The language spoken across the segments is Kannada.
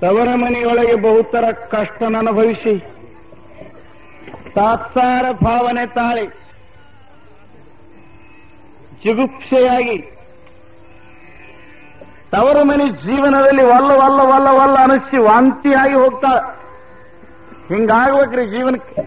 ತವರ ಮನೆಯೊಳಗೆ ಬಹುತರ ಕಷ್ಟನನುಭವಿಸಿ ತಾತ್ಸಾರ ಭಾವನೆ ತಾಳಿ ಜಿಗುಪ್ಸೆಯಾಗಿ ತವರ ಮನೆ ಜೀವನದಲ್ಲಿ ವಲ್ಲ ವಲ್ಲ ವಲ್ಲ ವಲ್ಲ ಅನಿಸಿ ವಾಂತಿಯಾಗಿ ಹೋಗ್ತಾಳೆ ಹಿಂಗಾಗ್ಬೇಕ್ರಿ ಜೀವನಕ್ಕೆ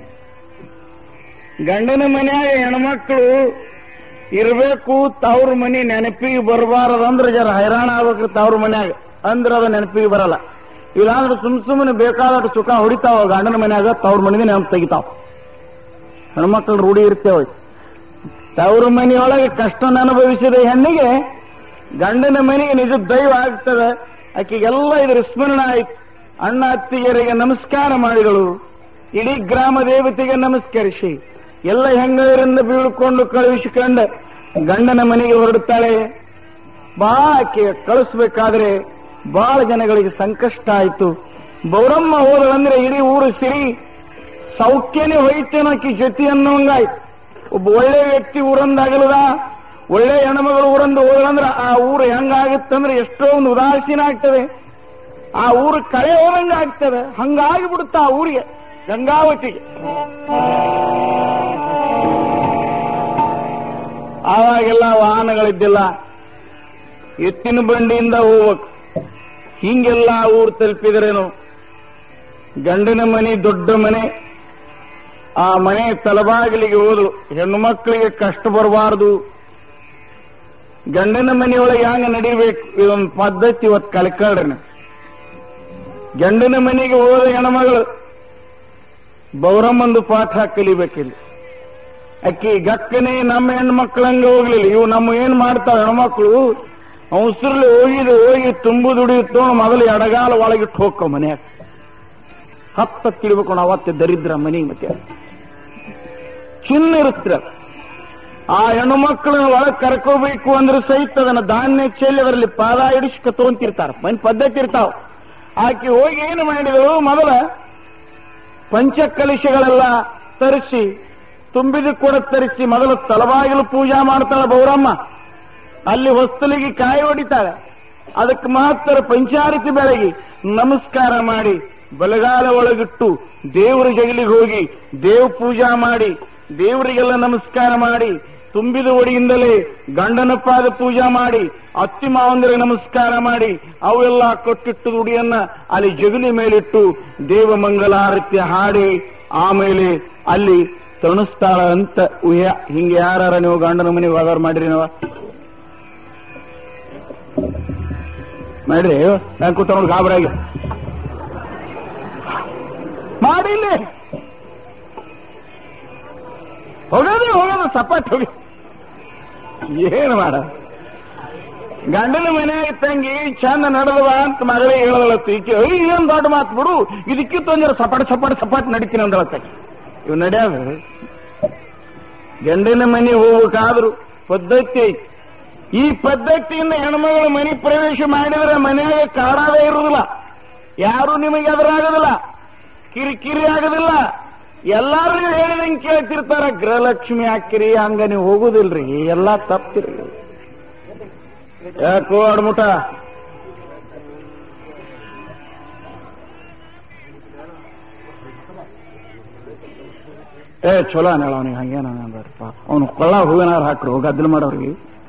ಗಂಡನ ಮನ್ಯಾಗ ಹೆಣ್ಮಕ್ಳು ಇರಬೇಕು ತವ್ರ ಮನಿ ನೆನಪಿಗೆ ಬರಬಾರದಂದ್ರೆ ಜರ ಹೈರಾಣ ಆಗ್ಬೇಕ್ರಿ ತವ್ರ ಮನ್ಯಾಗ ಅಂದ್ರೆ ಅದು ನೆನಪಿಗೆ ಬರಲ್ಲ ಇಲ್ಲಾಂದ್ರೆ ಸುಮ್ ಸುಮ್ಮನೆ ಬೇಕಾದಷ್ಟು ಸುಖ ಹೊಡಿತಾವ ಗಂಡನ ಮನ್ಯಾಗ ತವ್ರ ಮನೆಗೆ ನೆನಪು ತೆಗಿತಾವ ಹೆಣ್ಮಕ್ಳು ರೂಢಿ ಇರ್ತೇವ ತವ್ರ ಮನೆಯೊಳಗೆ ಕಷ್ಟ ಅನುಭವಿಸಿದ ಹೆಣ್ಣಿಗೆ ಗಂಡನ ಮನೆಗೆ ನಿಜ ದೈವ ಆಗ್ತದೆ ಆಕೆಗೆಲ್ಲ ಇದ್ರ ಸ್ಮರಣ ಆಯ್ತು ಅಣ್ಣ ಅತ್ತಿಗೆಯರಿಗೆ ನಮಸ್ಕಾರ ಮಾಡಿದಳು ಇಡೀ ಗ್ರಾಮ ದೇವತೆಗೆ ನಮಸ್ಕರಿಸಿ ಎಲ್ಲ ಹೆಂಗರಿಂದ ಬೀಳ್ಕೊಂಡು ಕಳುಹಿಸಿಕೊಂಡ ಗಂಡನ ಮನೆಗೆ ಹೊರಡುತ್ತಾಳೆ ಬಾ ಆಕೆ ಕಳಿಸ್ಬೇಕಾದ್ರೆ ಬಹಳ ಜನಗಳಿಗೆ ಸಂಕಷ್ಟ ಆಯ್ತು ಬೌರಮ್ಮ ಹೋದಳಂದ್ರೆ ಇಡೀ ಊರು ಸಿರಿ ಸೌಖ್ಯನೇ ಹೋಯ್ತೇನೋ ಆಕಿ ಜೊತೆ ಅನ್ನೋಂಗಾಯ್ತು ಒಬ್ಬ ಒಳ್ಳೆ ವ್ಯಕ್ತಿ ಊರಂದಾಗಲದ ಒಳ್ಳೆ ಹೆಣ್ಮಗಳು ಊರಂದು ಹೋದ್ರಂದ್ರೆ ಆ ಊರು ಹೆಂಗಾಗುತ್ತಂದ್ರೆ ಎಷ್ಟೋ ಒಂದು ಉದಾಸೀನ ಆಗ್ತದೆ ಆ ಊರು ಕಳೆ ಹೋದಂಗ ಆಗ್ತದೆ ಹಂಗಾಗಿ ಬಿಡುತ್ತ ಆ ಊರಿಗೆ ಗಂಗಾವತಿಗೆ ಆವಾಗೆಲ್ಲ ವಾಹನಗಳಿದ್ದಿಲ್ಲ ಎತ್ತಿನ ಬಂಡಿಯಿಂದ ಹೋಗ್ಬೇಕು ಹಿಂಗೆಲ್ಲ ಊರು ತಲುಪಿದ್ರೇನು ಗಂಡನ ಮನೆ ದೊಡ್ಡ ಮನೆ ಆ ಮನೆ ತಲಬಾಗಿಲಿಗೆ ಹೋದ್ರು ಹೆಣ್ಣು ಮಕ್ಕಳಿಗೆ ಕಷ್ಟ ಬರಬಾರದು ಗಂಡನ ಮನೆಯೊಳಗೆ ಹ್ಯಾಂಗ ನಡಿಬೇಕು ಇದೊಂದು ಪದ್ಧತಿ ಇವತ್ತು ಕಲ್ಕಳ್ರಿ ನೀವು. ಗಂಡನ ಮನೆಗೆ ಹೋದ ಹೆಣ್ಮಗಳು ಬೌರಮ್ಮಂದು ಪಾಠ ಕಲಿಬೇಕಿಲ್ಲಿ ಅಕ್ಕಿ ಗಕ್ಕನೆ ನಮ್ಮ ಹೆಣ್ಮಕ್ಳಂಗೆ ಹೋಗ್ಲಿಲ್ಲ ಇವು ನಮ್ಮ ಏನ್ ಮಾಡ್ತಾವ ಹೆಣ್ಮಕ್ಳು ಅವಸರಲ್ಲಿ ಹೋಗಿದ್ದು ಹೋಗಿ ತುಂಬು ದುಡಿಯುತ್ತೋ ಮೊದಲು ಎಡಗಾಲ ಒಳಗಿಟ್ಟು ಹೋಗ್ಕೊ ಮನ್ಯಾಗ ಹತ್ತ ತಿಳ್ಬೇಕು ನಾವು ಅವತ್ತೆ ದರಿದ್ರ ಮನಿ ಮತ್ತೆ ಚಿನ್ನ ಇರುತ್ತ ಆ ಹೆಣ್ಣು ಮಕ್ಕಳನ್ನ ಒಳಗೆ ಕರ್ಕೋಬೇಕು ಅಂದ್ರೆ ಸಹಿತ ಅದನ್ನ ಧಾನ್ಯ ಚೆಲ್ಲಿ ಅದರಲ್ಲಿ ಪಾದ ಇಡಿಸ್ಕ ತಗೊಂತಿರ್ತಾರ ಮನ್ ಪದ್ಧತಿ ಇರ್ತಾವ ಆಕೆ ಹೋಗಿ ಏನು ಮಾಡಿದಳು ಮೊದಲ ಪಂಚಕಲಿಶಗಳೆಲ್ಲ ತರಿಸಿ ತುಂಬಿದ ಕೂಡ ತರಿಸಿ ಮೊದಲು ತಲಬಾಗಿಲು ಪೂಜಾ ಮಾಡ್ತಾಳೆ ಬೌರಮ್ಮ ಅಲ್ಲಿ ಹೊಸ್ತಲಿಗೆ ಕಾಯಿ ಹೊಡಿತಾಳೆ ಅದಕ್ಕೆ ಮಹತ್ತರ ಪಂಚಾರತಿ ಬೆಳಗಿ ನಮಸ್ಕಾರ ಮಾಡಿ ಬಲಗಾಲ ಒಳಗಿಟ್ಟು ದೇವರ ಜಗಲಿಗೆ ಹೋಗಿ ದೇವ್ ಪೂಜಾ ಮಾಡಿ ದೇವರಿಗೆಲ್ಲ ನಮಸ್ಕಾರ ಮಾಡಿ ತುಂಬಿದ ಒಡಿಯಿಂದಲೇ ಗಂಡನ ಪಾದ ಪೂಜಾ ಮಾಡಿ ಅತ್ತಿ ಮಾವಂದಿರಿಗೆ ನಮಸ್ಕಾರ ಮಾಡಿ ಅವೆಲ್ಲ ಕೊಟ್ಟಿಟ್ಟು ಉಡಿಯನ್ನ ಅಲ್ಲಿ ಜಗಲಿ ಮೇಲಿಟ್ಟು ದೇವ ಮಂಗಲಾರತಿ ಹಾಡಿ ಆಮೇಲೆ ಅಲ್ಲಿ ತಣಿಸ್ತಾಳ ಅಂತ ಊಹ್ಯ ಹಿಂಗೆ ಯಾರ ನೀವು ಗಂಡನ ಮನೆಗೆ ಆಧಾರ ಮಾಡಿರಿ ನಾವ ಮಾಡ್ರಿ ನಾನು ಕೂತ ನೋಡಿ ಗಾಬರಾಗಿ ಮಾಡಿಲ್ಲಿ ಹೋಗೋದು ಹೋಗೋದು ಸಪಾಟ್ ಹೋಗಿ ಏನು ಮಾಡ ಗಂಡನ ಮನೆಯಾಗ ತಂಗಿ ಚಂದ ನಡೆದವ ಅಂತ ಮಗಳೇ ಹೇಳದಳತ್ತು ಈಕೆ ಐ ಏನ್ ದೊಡ್ಡ ಮಾತು ಬಿಡು ಇದಕ್ಕಿತ್ತು ಒಂದರ ಸಪಾಟ್ ಸಪಾಟ್ ಸಪಾಟ್ ನಡಿತೀನಿ ಅಂದಳತ್ತಾಗಿ ಇವ್ ನಡ್ಯಾದ ಗಂಡನ ಮನೆ ಹೋಗ್ಬೇಕಾದ್ರು ಪದ್ಧತಿ ಐತಿ ಈ ಪದ್ಧತಿಯಿಂದ ಹೆಣ್ಮಗಳು ಮನೆ ಪ್ರವೇಶ ಮಾಡಿದ್ರೆ ಮನೆಯಾಗ ಕಾಡಾದೇ ಇರುವುದಿಲ್ಲ ಯಾರು ನಿಮಗೆ ಎದುರಾಗೋದಿಲ್ಲ ಕಿರಿಕಿರಿ ಆಗೋದಿಲ್ಲ ಎಲ್ಲಾರು ನೀವು ಹೇಳಿದಂಗೆ ಕೇಳ್ತಿರ್ತಾರ ಗೃಹಲಕ್ಷ್ಮಿ ಹಾಕಿರಿ ಹಂಗ ನೀವು ಹೋಗುದಿಲ್ರಿ ಎಲ್ಲಾ ತಪ್ಪಿರಿ ಯಾಕೋ ಅಡ್ಮುಟ ಏ ಚಲೋ ಅನೇಳ ಅವನಿಗೆ ಹಂಗೇನ ಅಂದ್ರಪ್ಪ ಅವನು ಕೊಳ್ಳ ಹೂವಿನಾರ ಹಾಕ್ರು ಗದ್ದಲು ಮಾಡೋರಿಗೆ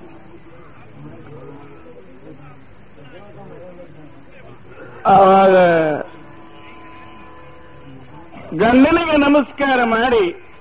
ಆವಾಗ ಗಂಡನಿಗೆ ನಮಸ್ಕಾರ ಮಾಡಿ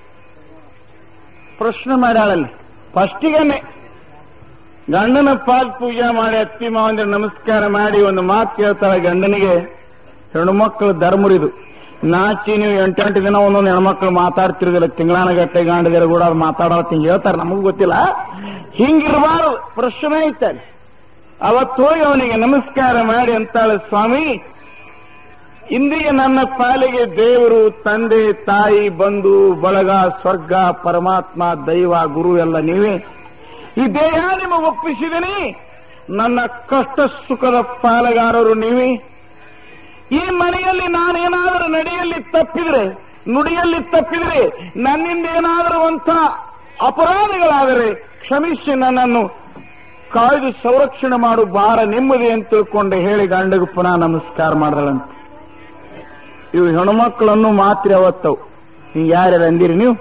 ಪ್ರಶ್ನೆ ಮಾಡ್ಯಾಳಲ್ಲಿ ಫಸ್ಟಿಗೆನೆ ಗಂಡನ ಪಾದ ಪೂಜೆ ಮಾಡಿ ಅತ್ತಿ ಮಾವಂದ್ರೆ ನಮಸ್ಕಾರ ಮಾಡಿ ಒಂದು ಮಾತು ಕೇಳ್ತಾಳೆ ಗಂಡನಿಗೆ ಹೆಣ್ಮಕ್ಳು ಧರ್ಮರಿದು ನಾಚಿ ನೀವು ಎಂಟೆಂಟು ದಿನ ಒಂದೊಂದು ಹೆಣ್ಮಕ್ಳು ಮಾತಾಡ್ತಿರೋದಿಲ್ಲ ತಿಂಗಳಾನ ಗಟ್ಟೆ ಗಾಂಡಿದ್ರೆ ಕೂಡ ಅವ್ರು ಮಾತಾಡೋ ಹಿಂಗೆ ಹೇಳ್ತಾರೆ ನಮಗೂ ಗೊತ್ತಿಲ್ಲ ಹಿಂಗಿರಬಾರ್ದು ಪ್ರಶ್ನೆ ಐತಲ್ಲಿ ಅವತ್ತು ಹೋಗಿ ಅವನಿಗೆ ನಮಸ್ಕಾರ ಮಾಡಿ ಅಂತಾಳೆ ಸ್ವಾಮಿ ಇಂದಿಗೆ ನನ್ನ ಪಾಲಿಗೆ ದೇವರು ತಂದೆ ತಾಯಿ ಬಂಧು ಬಳಗ ಸ್ವರ್ಗ ಪರಮಾತ್ಮ ದೈವ ಗುರು ಎಲ್ಲ ನೀವೇ ಈ ದೇಹ ನಿಮಗೆ ಒಪ್ಪಿಸಿದನಿ ನನ್ನ ಕಷ್ಟ ಸುಖದ ಪಾಲಗಾರರು ನೀವೇ ಈ ಮನೆಯಲ್ಲಿ ನಾನೇನಾದರೂ ನಡೆಯಲ್ಲಿ ತಪ್ಪಿದ್ರೆ ನುಡಿಯಲ್ಲಿ ತಪ್ಪಿದ್ರೆ ನನ್ನಿಂದ ಏನಾದರೂ ಒಂಥ ಅಪರಾಧಗಳಾದರೆ ಕ್ಷಮಿಸಿ ನನ್ನನ್ನು ಕಾಯ್ದು ಸಂರಕ್ಷಣೆ ಮಾಡು ಬಾರ ನೆಮ್ಮದಿ ಅಂತ ತಿಳ್ಕೊಂಡು ಹೇಳಿ ಗಂಡಗೆ ಪುನಃ ನಮಸ್ಕಾರ ಮಾಡಿದಳಂತ ಇವು ಹೆಣ್ಮಕ್ಳನ್ನು ಮಾತ್ರ ಅವತ್ತವು ನೀವು ಯಾರ್ಯಾರು ಅಂದಿರಿ ನೀವು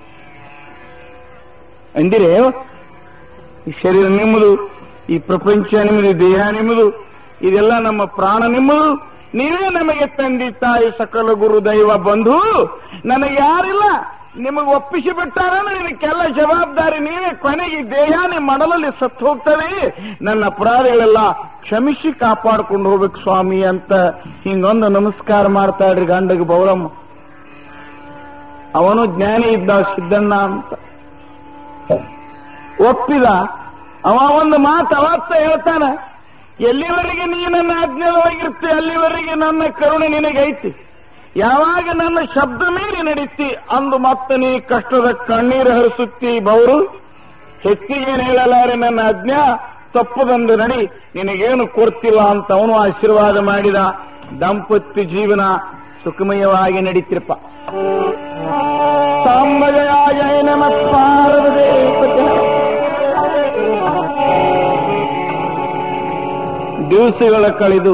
ಅಂದಿರೇ ಈ ಶರೀರ ನಿಮ್ಮದು ಈ ಪ್ರಪಂಚ ನಿಮ್ಮದು ಈ ದೇಹ ನಿಮ್ಮದು ಇದೆಲ್ಲ ನಮ್ಮ ಪ್ರಾಣ ನಿಮ್ಮದು ನೀವೇ ನಮಗೆ ತಂದೆ ತಾಯಿ ಸಕಲ ಗುರು ದೈವ ಬಂಧು ನನಗೆ ಯಾರಿಲ್ಲ ನಿಮಗೆ ಒಪ್ಪಿಸಿ ಬಿಟ್ಟಾರ ಇದಕ್ಕೆಲ್ಲ ಜವಾಬ್ದಾರಿ ನೀವೇ ಕೊನೆಗೆ ಈ ದೇಹ ನಿಮ್ಮ ಮಡಲಲ್ಲಿ ಸತ್ತು ಹೋಗ್ತದೆ ನನ್ನ ಅಪರಾಧಗಳೆಲ್ಲ ಕ್ಷಮಿಸಿ ಕಾಪಾಡ್ಕೊಂಡು ಹೋಗ್ಬೇಕು ಸ್ವಾಮಿ ಅಂತ ಹಿಂಗೊಂದು ನಮಸ್ಕಾರ ಮಾಡ್ತಾಳ್ರಿ ಗಂಡಗೆ ಬೌರಮ್ಮ ಅವನು ಜ್ಞಾನಿ ಇದ್ದ ಸಿದ್ದಣ್ಣ ಅಂತ ಒಪ್ಪಿದ ಅವ ಒಂದು ಮಾತು ಅವತ್ತ ಹೇಳ್ತಾನ ಎಲ್ಲಿವರೆಗೆ ನೀ ನನ್ನ ಅಜ್ಞಾನವಾಗಿರ್ತಿ ಅಲ್ಲಿವರೆಗೆ ನನ್ನ ಕರುಣೆ ನಿನಗೈತಿ ಯಾವಾಗ ನನ್ನ ಶಬ್ದ ಮೀರಿ ನಡೀತಿ ಅಂದು ಮತ್ತೆ ನೀ ಕಷ್ಟದ ಕಣ್ಣೀರು ಹರಿಸುತ್ತಿ ಬವರು ಹೆಚ್ಚಿಗೇನು ಹೇಳಲಾರೆ ನನ್ನ ಅಜ್ಞಾ ತಪ್ಪದಂದು ನಡಿ ನಿನಗೇನು ಕೊಡ್ತಿಲ್ಲ ಅಂತ ಅವನು ಆಶೀರ್ವಾದ ಮಾಡಿದ ದಾಂಪತ್ಯ ಜೀವನ ಸುಖಮಯವಾಗಿ ನಡೀತಿರಪ್ಪ ಸಾಂಬಜಯ ನಮ ಪಾರ್ವದೇ ದಿವಸಗಳ ಕಳೆದು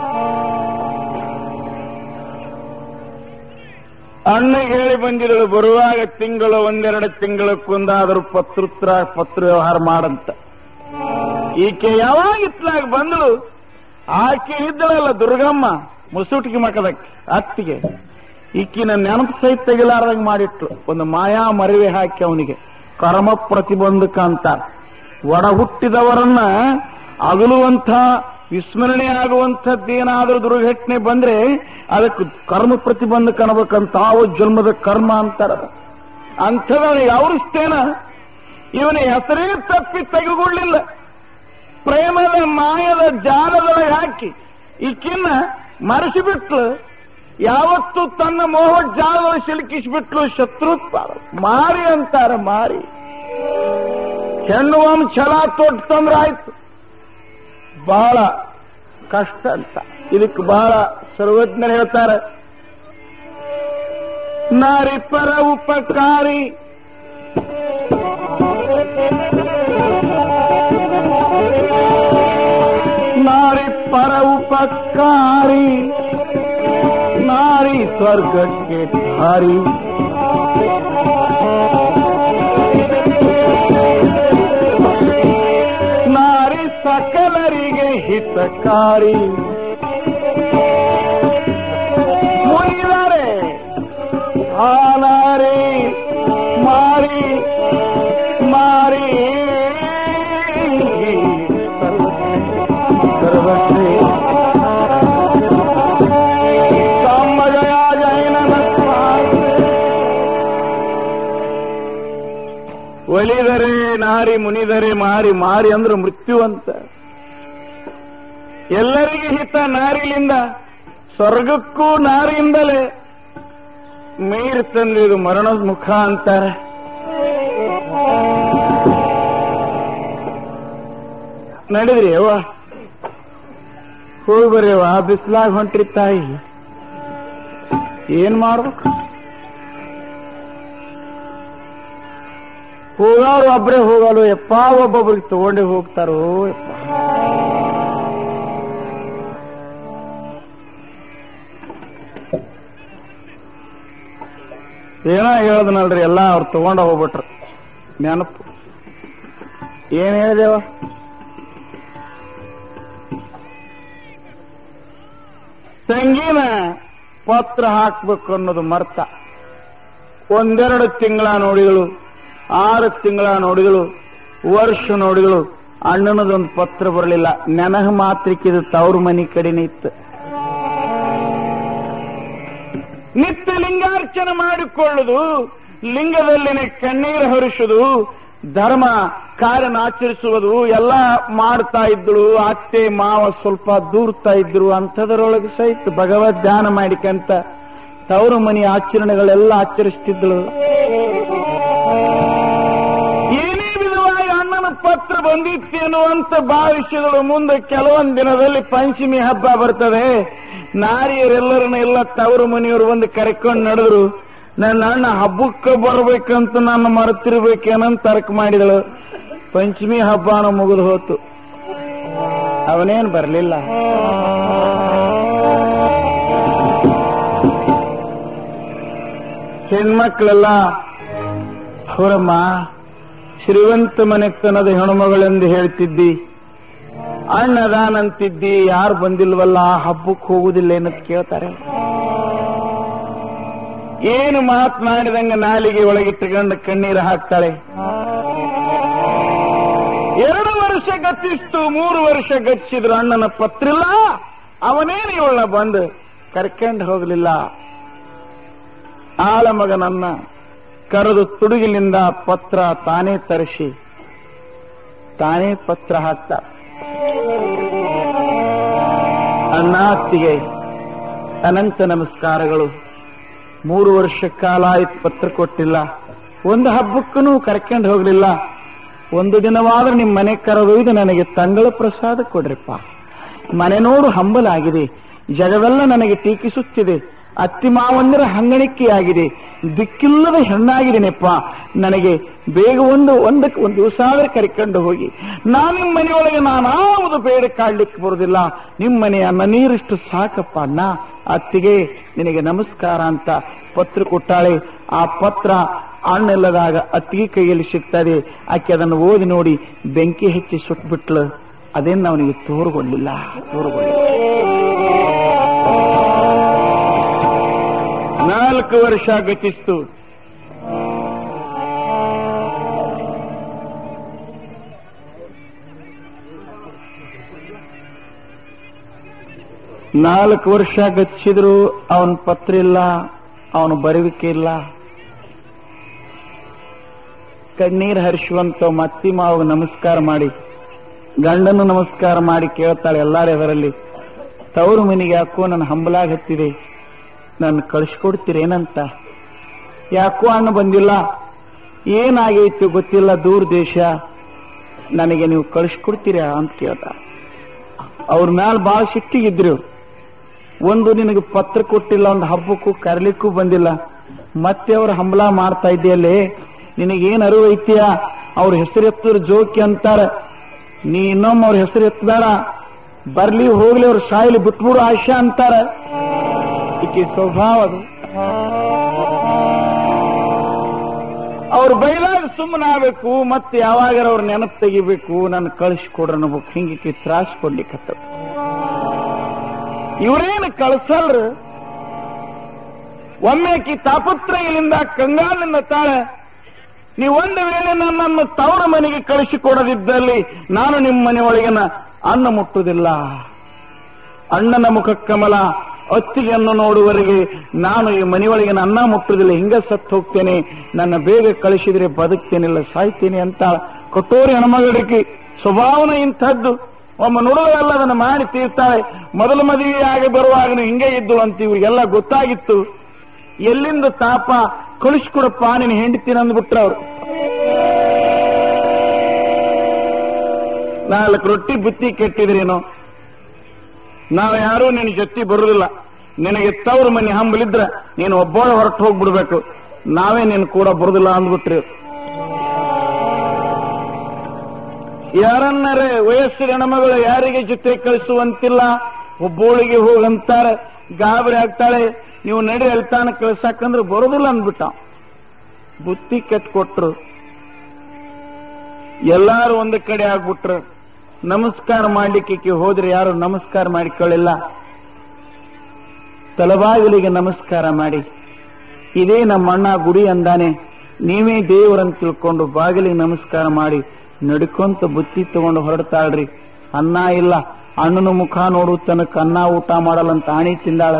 ಅಣ್ಣ ಹೇಳಿ ಬಂದಿರಳು ಬರುವಾಗ ತಿಂಗಳು ಒಂದೆರಡು ತಿಂಗಳಕ್ಕೊಂದಾದರೂ ಪತ್ರುತ್ರ ಪತ್ರ ವ್ಯವಹಾರ ಮಾಡಂತ ಈಕೆ ಯಾವಾಗ ಇತ್ಲಾಗ ಬಂದಳು ಆಕೆ ಇದ್ದಳಲ್ಲ ದುರ್ಗಮ್ಮ ಮುಸುಟಿಗೆ ಮಕದಕ್ಕೆ ಅತ್ತಿಗೆ ಈಕಿನ ನೆನಪು ಸಹಿತ ತೆಗಿಲಾರ್ದಂಗ್ ಮಾಡಿಟ್ಲು ಒಂದು ಮಾಯಾ ಮರಿವೆ ಹಾಕಿ ಅವನಿಗೆ ಕರ್ಮ ಪ್ರತಿಬಂಧಕ ಅಂತ ಒಡ ಹುಟ್ಟಿದವರನ್ನ ಅಗಲುವಂಥ ವಿಸ್ಮರಣೆ ಆಗುವಂಥದ್ದೇನಾದ್ರೂ ದುರ್ಘಟನೆ ಬಂದ್ರೆ ಅದಕ್ಕೆ ಕರ್ಮ ಪ್ರತಿಬಂಧಕ ಅನ್ಬೇಕಂತ ತಾವು ಜನ್ಮದ ಕರ್ಮ ಅಂತಾರ ಅಂಥದವನಿಗೆ ಅವರಿಸ್ತೇನ ಇವನ ಹೆಸರೇ ತಪ್ಪಿ ತೆಗೆದುಕೊಳ್ಳಿಲ್ಲ ಪ್ರೇಮದ ಮಾಯದ ಜಾಲದೊಳಗೆ ಹಾಕಿ ಈಕಿನ್ನ ಮರೆಸಿಬಿಟ್ಲು ಯಾವತ್ತು ತನ್ನ ಮೋಹ ಜಾಲದೊಳಗೆ ಸಿಲುಕಿಸಿಬಿಟ್ಲು ಶತ್ರುತ್ವ ಮಾರಿ ಅಂತಾರ ಮಾರಿ ಹೆಣ್ಣು ಒಂದು ಛಲ ತೊಟ್ಟು ತಂದ್ರೆ ಆಯ್ತು ಬಹಳ ಕಷ್ಟ ಅಂತ ಇದಕ್ಕೆ ಬಹಳ ಸರ್ವಜ್ಞರು ಹೇಳ್ತಾರೆ ನಾರಿ ಪರ ಉಪಕಾರಿ ನಾರಿ ಪರ ಉಪಕಾರಿ ನಾರಿ ಸ್ವರ್ಗಕ್ಕೆ ಧಾರಿ ನಾರಿ ಸಕಲರಿಗೆ ಹಿತಕಾರಿ ಮುನಿದರೆ ಆ ನಾರಿ ಮಾರಿ ಮಾರಿ ಸರ್ವಶ್ರೀ ಸಾಂಬಜಯ ಜೈನ ಒಲಿದರೆ ನಾರಿ ಮುನಿದರೆ ಮಾರಿ ಮಾರಿ ಅಂದ್ರೆ ಮೃತ್ಯು ಅಂತ ಎಲ್ಲರಿಗೆ ಹಿತ ನಾರಿಲಿಂದ ಸ್ವರ್ಗಕ್ಕೂ ನಾರಿಯಿಂದಲೇ ಮೀರ್ ತಂದಿದು ಮರಣದ ಮುಖ ಅಂತಾರೆ ನಡೆದ್ರಿ ಅವ್ವ ಹೋಗಿ ಬರ್ಯವ ಬಿಸ್ಲಾಗ ಹೊಂಟ್ರಿ ತಾಯಿ ಏನ್ ಮಾಡ್ಬೇಕು ಹೋಗೋರು ಒಬ್ರೇ ಹೋಗಲು ಯಪ್ಪ ಒಬ್ಬೊಬ್ರಿಗೆ ತಗೊಂಡೇ ಹೋಗ್ತಾರೋ ಯಪ್ಪ ಏನೋ ಹೇಳದನಲ್ರಿ ಎಲ್ಲ ಅವ್ರು ತಗೊಂಡ ಹೋಗ್ಬಿಟ್ರು ನೆನಪು ಏನ್ ಹೇಳಿದೆವ ತಂಗಿನ ಪತ್ರ ಹಾಕ್ಬೇಕು ಅನ್ನೋದು ಮರ್ತ ಒಂದೆರಡು ತಿಂಗಳ ನೋಡಿದಳು ಆರು ತಿಂಗಳ ನೋಡಿದಳು ವರ್ಷ ನೋಡಿದಳು ಅಣ್ಣನದೊಂದು ಪತ್ರ ಬರಲಿಲ್ಲ ನನಗ ಮಾತ್ರಕ್ಕಿದು ತವ್ರ ಮನಿ ಕಡೆನೇ ಇತ್ತು ನಿತ್ಯ ಲಿಂಗಾರ್ಚನೆ ಮಾಡಿಕೊಳ್ಳುದು ಲಿಂಗದಲ್ಲಿನೇ ಕಣ್ಣೀರು ಹರಿಸುವುದು ಧರ್ಮ ಕಾರ್ಯನ ಆಚರಿಸುವುದು ಎಲ್ಲ ಮಾಡ್ತಾ ಇದ್ರು ಅತ್ತೆ ಮಾವ ಸ್ವಲ್ಪ ದೂರ್ತಾ ಇದ್ರು ಅಂಥದ್ರೊಳಗೆ ಸಹಿತ ಭಗವದ್ ಧ್ಯಾನ ಮಾಡಿಕಂತ ತವರು ಮನಿ ಆಚರಣೆಗಳೆಲ್ಲ ಆಚರಿಸ್ತಿದ್ಳು ಏನೇ ವಿಧವಾಗಿ ಅಣ್ಣನ ಪತ್ರ ಬಂದಿತ್ತೇನು ಅಂತ ಭಾವಿಸಿದಳು ಮುಂದೆ ಕೆಲವೊಂದು ದಿನದಲ್ಲಿ ಪಂಚಮಿ ಹಬ್ಬ ಬರ್ತದೆ ನಾರಿಯರೆಲ್ಲರನ್ನ ಎಲ್ಲ ತವರು ಮನೆಯವರು ಬಂದು ಕರೆಕೊಂಡು ನಡೆದ್ರು ನನ್ನ ಅಣ್ಣ ಹಬ್ಬಕ್ಕೆ ಬರ್ಬೇಕಂತ ನಾನು ಮರೆತಿರ್ಬೇಕೇನಂತ ತರ್ಕ ಮಾಡಿದಳು ಪಂಚಮಿ ಹಬ್ಬನ ಮುಗಿದು ಹೋತು ಅವನೇನ್ ಬರಲಿಲ್ಲ ಹೆಣ್ಮಕ್ಳೆಲ್ಲ ಅವರಮ್ಮ ಶ್ರೀವಂತ ಮನೆತನದ ಹೆಣ್ಮಗಳೆಂದು ಹೇಳ್ತಿದ್ದಿ ಅಣ್ಣದಾನಂತಿದ್ದಿ ಯಾರು ಬಂದಿಲ್ವಲ್ಲ ಹಬ್ಬಕ್ಕೆ ಹೋಗುದಿಲ್ಲ ಏನಂತ ಕೇಳ್ತಾರೆ ಏನು ಮಾತನಾಡಿದಂಗ ನಾಲಿಗೆ ಒಳಗಿಟ್ಟುಕೊಂಡು ಕಣ್ಣೀರು ಹಾಕ್ತಾಳೆ ಎರಡು ವರ್ಷ ಗತಿಸ್ತು ಮೂರು ವರ್ಷ ಗತಿಸಿದ್ರು ಅಣ್ಣನ ಪತ್ರಿಲ್ಲ ಅವನೇನು ಇವಳನ್ನ ಬಂದು ಕರ್ಕೊಂಡು ಹೋಗಲಿಲ್ಲ ಆಳ ಮಗನನ್ನ ಕರೆದು ತುಡುಗಿಲಿಂದ ಪತ್ರ ತಾನೇ ತರಿಸಿ ತಾನೇ ಪತ್ರ ಹಾಕ್ತ ಅಣ್ಣ ಅತ್ತಿಗೆ ಅನಂತ ನಮಸ್ಕಾರಗಳು ಮೂರು ವರ್ಷ ಕಾಲ ಆಯ್ತು ಪತ್ರ ಕೊಟ್ಟಿಲ್ಲ ಒಂದು ಹಬ್ಬಕ್ಕೂ ಕರ್ಕೊಂಡು ಹೋಗ್ಲಿಲ್ಲ ಒಂದು ದಿನವಾದ್ರೆ ನಿಮ್ ಮನೆ ಕರೆದೊಯ್ದು ನನಗೆ ತಂಗಳ ಪ್ರಸಾದ ಕೊಡ್ರಿಪ್ಪ ಮನೆ ನೋಡು ಹಂಬಲಾಗಿದೆ ಜಗವೆಲ್ಲ ನನಗೆ ಟೀಕಿಸುತ್ತಿದೆ ಅತ್ತಿ ಮಾವಂದಿರ ಹಂಗಣಿಕೆಯಾಗಿದೆ ದಿಕ್ಕಿಲ್ಲದ ಹೆಣ್ಣಾಗಿದ್ದೀನಪ್ಪ ನನಗೆ ಬೇಗ ಒಂದು ಒಂದಕ್ಕೆ ಒಂದು ದಿವಸ ಆದ್ರೆ ಕರ್ಕೊಂಡು ಹೋಗಿ ನಾನು ನಿಮ್ಮ ಮನೆಯೊಳಗೆ ನಾನಾವುದು ಬೇಡ ಕಾಡ್ಲಿಕ್ಕೆ ಬರುದಿಲ್ಲ ನಿಮ್ಮ ಮನೆ ಅನ್ನ ನೀರಿಷ್ಟು ಸಾಕಪ್ಪ ಅಣ್ಣ ಅತ್ತಿಗೆ ನಿನಗೆ ನಮಸ್ಕಾರ ಅಂತ ಪತ್ರ ಕೊಟ್ಟಾಳೆ ಆ ಪತ್ರ ಹಣ್ಣಿಲ್ಲದಾಗ ಅತ್ತಿಗೆ ಕೈಯಲ್ಲಿ ಸಿಗ್ತದೆ ಆಕೆ ಅದನ್ನು ಓದಿ ನೋಡಿ ಬೆಂಕಿ ಹೆಚ್ಚಿ ಸುಟ್ಬಿಟ್ಲು ಅದೇನು ಅವನಿಗೆ ತೋರುಗೊಂಡಿಲ್ಲ ತೋರುಗೊಂಡಿಲ್ಲ ನಾಲ್ಕು ವರ್ಷ ಗತಿಸ್ತು ನಾಲ್ಕು ವರ್ಷ ಗತಿಸಿದ್ರು ಅವನ ಪತ್ರ ಇಲ್ಲ ಅವನು ಬರುವಿಕೆ ಇಲ್ಲ ಕಣ್ಣೀರ್ ಹರಿಸುವಂತ ಮತ್ತಿ ಮಾವ ನಮಸ್ಕಾರ ಮಾಡಿ ಗಂಡನು ನಮಸ್ಕಾರ ಮಾಡಿ ಕೇಳ್ತಾಳೆ ಎಲ್ಲಾರು ಅದರಲ್ಲಿ ತವರು ಮನೆಗೆ ಯಾಕೋ ನನ್ನ ಹಂಬಲಾಗ ಹತ್ತಿದೆ ನನ್ನ ಕಳಿಸ್ಕೊಡ್ತೀರೇನಂತ ಯಾಕೋ ಅಣ್ಣ ಬಂದಿಲ್ಲ ಏನಾಗೈತು ಗೊತ್ತಿಲ್ಲ ದೂರ ದೇಶ ನನಗೆ ನೀವು ಕಳಿಸ್ಕೊಡ್ತೀರಾ ಅಂತ ಕೇಳ್ದ ಅವ್ರ ಮ್ಯಾಲ ಬಾಳ ಸಿಟ್ಟಿಗಿದ್ರು ಒಂದು ನಿನಗೆ ಪತ್ರ ಕೊಟ್ಟಿಲ್ಲ ಒಂದು ಹಬ್ಬಕ್ಕೂ ಕರ್ಲಿಕ್ಕೂ ಬಂದಿಲ್ಲ ಮತ್ತೆ ಅವ್ರ ಹಂಬಲ ಮಾಡ್ತಾ ಇದೆಯಲ್ಲೇ ನಿನಗೇನ್ ಅರಿವು ಐತಿಯ ಅವ್ರ ಹೆಸರು ಎತ್ತಿದ್ರ ಜೋಕಿ ಅಂತಾರ ನೀ ಇನ್ನೊಮ್ಮೆ ಅವ್ರ ಹೆಸರು ಎತ್ತಬೇಡ ಬರ್ಲಿ ಹೋಗ್ಲಿ ಅವ್ರ ಸಾಯಿಲಿ ಬಿಟ್ಬಿಡು ಆಶಾ ಅಂತಾರ ಈಕೆ ಸ್ವಭಾವ ಅದು ಅವ್ರು ಬೈಲಾಗ ಸುಮ್ಮನಾಗಬೇಕು ಮತ್ತೆ ಯಾವಾಗಾರ ಅವ್ರ ನೆನಪು ತೆಗಿಬೇಕು ನನ್ನ ಕಳಿಸ್ಕೊಡ್ರ ಅನ್ನಬೇಕು ಹಿಂಗೆ ತ್ರಾಸ ಕೊಡ್ಲಿಕ್ಕತ್ತ ಇವ್ರೇನು ಕಳ್ಸಲ್ರ ಒಮ್ಮೆ ಕಿ ತಾಪತ್ರಯದಿಂದ ಕಂಗಾಲಿಂದ ತಾಳೆ ನೀವು ಒಂದು ವೇಳೆ ನನ್ನನ್ನು ತವರ ಮನೆಗೆ ಕಳಿಸಿಕೊಡದಿದ್ದಲ್ಲಿ ನಾನು ನಿಮ್ಮ ಮನೆಯೊಳಗಿನ ಅನ್ನ ಮುಟ್ಟುವುದಿಲ್ಲ ಅಣ್ಣನ ಮುಖ ಕಮಲ ಅತ್ತಿಗೆಯನ್ನು ನೋಡುವವರೆಗೆ ನಾನು ಈ ಮನೆಯೊಳಗಿನ ಅನ್ನ ಮುಟ್ಟುವುದಿಲ್ಲ ಹಿಂಗ ಸತ್ತು ಹೋಗ್ತೇನೆ ನನ್ನ ಬೇಗ ಕಳಿಸಿದ್ರೆ ಬದುಕ್ತೇನಿಲ್ಲ ಸಾಯ್ತೇನೆ ಅಂತ ಕಟೋರಿ ಹೆಣ್ಮಗಳಿಗೆ ಸ್ವಭಾವನ ಇಂಥದ್ದು ಒಮ್ಮ ನುಡುಗಳೆಲ್ಲ ಅದನ್ನು ಮಾಡಿ ತೀರ್ತಾಳೆ ಮೊದಲ ಮದುವೆಯಾಗಿ ಬರುವಾಗ ಹಿಂಗೆ ಇದ್ದು ಅಂತ ಇವ್ರಿಗೆಲ್ಲ ಗೊತ್ತಾಗಿತ್ತು ಎಲ್ಲಿಂದ ತಾಪ ಕಳಿಸ್ಕೊಡಪ್ಪ ನೀನು ಹೆಂಡತಿನ ಅಂದ್ಬಿಟ್ರ ಅವ್ರು ನಾಲ್ಕು ರೊಟ್ಟಿ ಬುತ್ತಿ ಕೆಟ್ಟಿದ್ರೇನೋ ನಾವು ಯಾರೂ ನಿನ್ನ ಜೊತೆ ಬರುದಿಲ್ಲ ನಿನಗೆ ತವ್ರ ಮನೆ ಹಂಬಲಿದ್ರ ನೀನು ಒಬ್ಬಳ ಹೊರಟು ಹೋಗ್ಬಿಡ್ಬೇಕು ನಾವೇ ನೀನು ಕೂಡ ಬರುದಿಲ್ಲ ಅಂದ್ಬಿಟ್ರಿ ಯಾರನ್ನರೇ ವಯಸ್ಸಿನ ಹೆಣ್ಮಗಳು ಯಾರಿಗೆ ಜೊತೆ ಕಳಿಸುವಂತಿಲ್ಲ ಒಬ್ಬೋಳಿಗೆ ಹೋಗಂತಾರ ಗಾಬರಿ ಆಗ್ತಾಳೆ ನೀವು ನಡಿ ಅಲ್ತಾನ ಕಳ್ಸಾಕಂದ್ರೆ ಬರೋದಿಲ್ಲ ಅಂದ್ಬಿಟ್ಟ ಬುತ್ತಿ ಕೆಟ್ಕೊಟ್ರು ಎಲ್ಲಾರು ಒಂದು ಕಡೆ ಆಗ್ಬಿಟ್ರು ನಮಸ್ಕಾರ ಮಾಡ್ಲಿಕ್ಕೆ ಹೋದ್ರೆ ಯಾರು ನಮಸ್ಕಾರ ಮಾಡಿಕೊಳ್ಳಿಲ್ಲ ತಲಬಾಗಿಲಿಗೆ ನಮಸ್ಕಾರ ಮಾಡಿ ಇದೇ ನಮ್ಮ ಅಣ್ಣ ಗುಡಿ ಅಂದಾನೆ ನೀವೇ ದೇವರಂತ ತಿಳ್ಕೊಂಡು ಬಾಗಿಲಿಗೆ ನಮಸ್ಕಾರ ಮಾಡಿ ನಡ್ಕೊಂತ ಬುತ್ತಿ ತಗೊಂಡು ಹೊರಡ್ತಾಳ್ರಿ ಅನ್ನ ಇಲ್ಲ ಅಣ್ಣನ ಮುಖ ನೋಡು ತನಕ ಅನ್ನ ಊಟ ಮಾಡಲ್ಲಂತ ಆಣಿ ತಿಂದಾಳ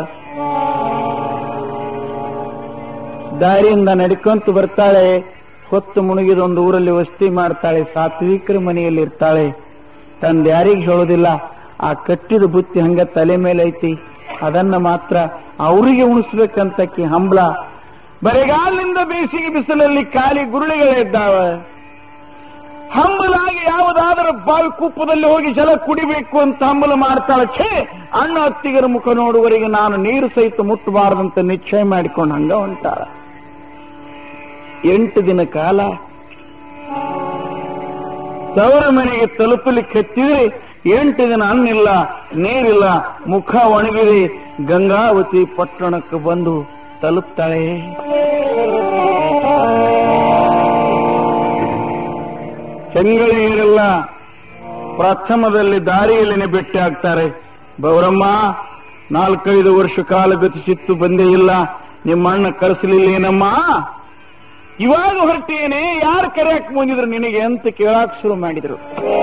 ದಾರಿಯಿಂದ ನಡ್ಕೊಂತ ಬರ್ತಾಳೆ ಹೊತ್ತು ಮುಳುಗಿದ ಒಂದು ಊರಲ್ಲಿ ವಸ್ತಿ ಮಾಡ್ತಾಳೆ ಸಾತ್ವಿಕರ ಮನೆಯಲ್ಲಿ ಇರ್ತಾಳೆ ತಂದೆ ಯಾರಿಗೆ ಹೇಳೋದಿಲ್ಲ ಆ ಕಟ್ಟಿದ ಬುತ್ತಿ ಹಂಗ ತಲೆ ಮೇಲೆ ಐತಿ ಅದನ್ನ ಮಾತ್ರ ಅವರಿಗೆ ಉಣಿಸ್ಬೇಕಂತಕ್ಕಿ ಹಂಬಲ ಬರೆಗಾಲಿನಿಂದ ಬೇಸಿಗೆ ಬಿಸಿಲಲ್ಲಿ ಖಾಲಿ ಗುರುಳಿಗಳಿದ್ದಾವ ಹಂಬಲಾಗಿ ಯಾವುದಾದರೂ ಬಾವಿ ಕುಪ್ಪದಲ್ಲಿ ಹೋಗಿ ಜಲ ಕುಡಿಬೇಕು ಅಂತ ಹಂಬಲ ಮಾಡ್ತಾಳೆ ಛೇ ಅಣ್ಣ ಅತ್ತಿಗರ ಮುಖ ನೋಡುವವರೆಗೆ ನಾನು ನೀರು ಸಹಿತ ಮುಟ್ಟಬಾರದಂತ ನಿಶ್ಚಯ ಮಾಡಿಕೊಂಡು ಹಂಗ ಹೊಂಟಾಳ ಎಂಟು ದಿನ ಕಾಲ ತವರ ಮನೆಗೆ ತಲುಪಲಿಕ್ಕೆ ಹತ್ತಿದ್ರೆ ಎಂಟು ದಿನ ಅನ್ನಿಲ್ಲ ನೀರಿಲ್ಲ ಮುಖ ಒಣಗಿದೆ ಗಂಗಾವತಿ ಪಟ್ಟಣಕ್ಕೆ ಬಂದು ತಲುಪ್ತಾಳೆ ಹೆಂಗಳೀರೆಲ್ಲ ಪ್ರಥಮದಲ್ಲಿ ದಾರಿಯಲ್ಲಿನೇ ಭೇಟಿ ಆಗ್ತಾರೆ ಬೌರಮ್ಮ ನಾಲ್ಕೈದು ವರ್ಷ ಕಾಲ ಗತಿಸಿತ್ತು ಬಂದೇ ಇಲ್ಲ ನಿಮ್ಮ ಅಣ್ಣ ಕಳಿಸಲಿಲ್ಲೇನಮ್ಮ ಇವಾಗ ಹೊರಟೇನೆ ಯಾರು ಕರೆಯಕ್ ಬಂದಿದ್ರು ನಿನಗೆ ಅಂತ ಕೇಳಾಕ್ ಶುರು ಮಾಡಿದ್ರು